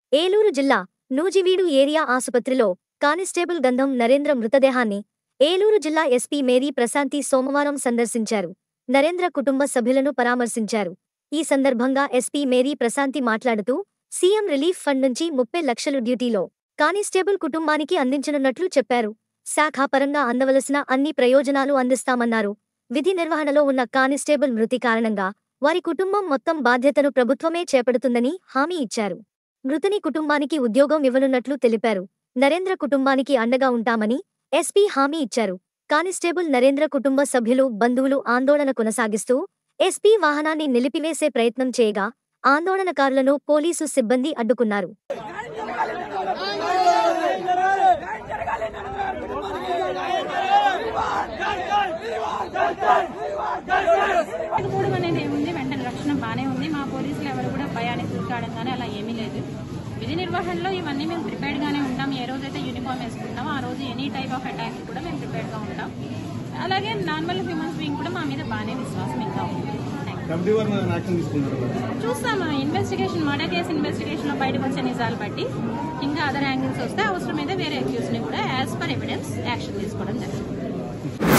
ఏలూరు జిల్లా నూజివీడు ఏరియా ఆసుపత్రిలో కానిస్టేబుల్ గంధం నరేంద్ర మృతదేహాన్ని ఏలూరు జిల్లా ఎస్పీ మేరీ ప్రశాంతి సోమవారం సందర్శించారు నరేంద్ర కుటుంబ సభ్యులను పరామర్శించారు ఈ సందర్భంగా ఎస్పీ మేరీ ప్రశాంతి మాట్లాడుతూ సీఎం రిలీఫ్ ఫండ్ నుంచి ముప్పై లక్షలు డ్యూటీలో కానిస్టేబుల్ కుటుంబానికి అందించనున్నట్లు చెప్పారు శాఖాపరంగా అందవలసిన అన్ని ప్రయోజనాలు అందిస్తామన్నారు విధి నిర్వహణలో ఉన్న కానిస్టేబుల్ మృతి కారణంగా వారి కుటుంబం మొత్తం బాధ్యతను ప్రభుత్వమే చేపడుతుందని హామీ ఇచ్చారు మృతుని కుటుంబానికి ఉద్యోగం ఇవ్వనున్నట్లు తెలిపారు నరేంద్ర కుటుంబానికి అండగా ఉంటామని ఎస్పీ హామీ ఇచ్చారు కానిస్టేబుల్ నరేంద్ర కుటుంబ సభ్యులు బంధువులు ఆందోళన కొనసాగిస్తూ ఎస్పీ వాహనాన్ని నిలిపివేసే ప్రయత్నం చేయగా ఆందోళనకారులను పోలీసు సిబ్బంది అడ్డుకున్నారు పోవడం అనేది ఏముంది వెంటనే రక్షణ బాగానే ఉంది మా పోలీసులు ఎవరు కూడా భయానికి గురికావడం కానీ అలా ఏమీ లేదు విధి నిర్వహణలో ఇవన్నీ మేము ప్రిపేర్డ్ గానే ఉంటాం ఏ రోజైతే యూనిఫామ్ వేసుకుంటామో ఆ రోజు ఎనీ టైప్ ఆఫ్ అటాక్ కూడా మేము ప్రిపేర్డ్ గా ఉంటాం అలాగే నార్మల్ హ్యూమన్స్ బీయింగ్ కూడా మా మీద బాగానే విశ్వాసం ఇంకా ఉంది Thank you. కమిటీ వారు ఏమైనా యాక్షన్ తీసుకున్నారు మేడం చూస్తాము ఇన్వెస్టిగేషన్ మర్డర్ కేసు ఇన్వెస్టిగేషన్ లో బయటకు వచ్చే నిజాలు బట్టి ఇంకా అదర్ యాంగిల్స్ వస్తే అవసరమైతే వేరే అక్యూస్ ని కూడా యాజ్ పర్ ఎవిడెన్స్ యాక్షన్ తీసుకోవడం జరుగుతుంది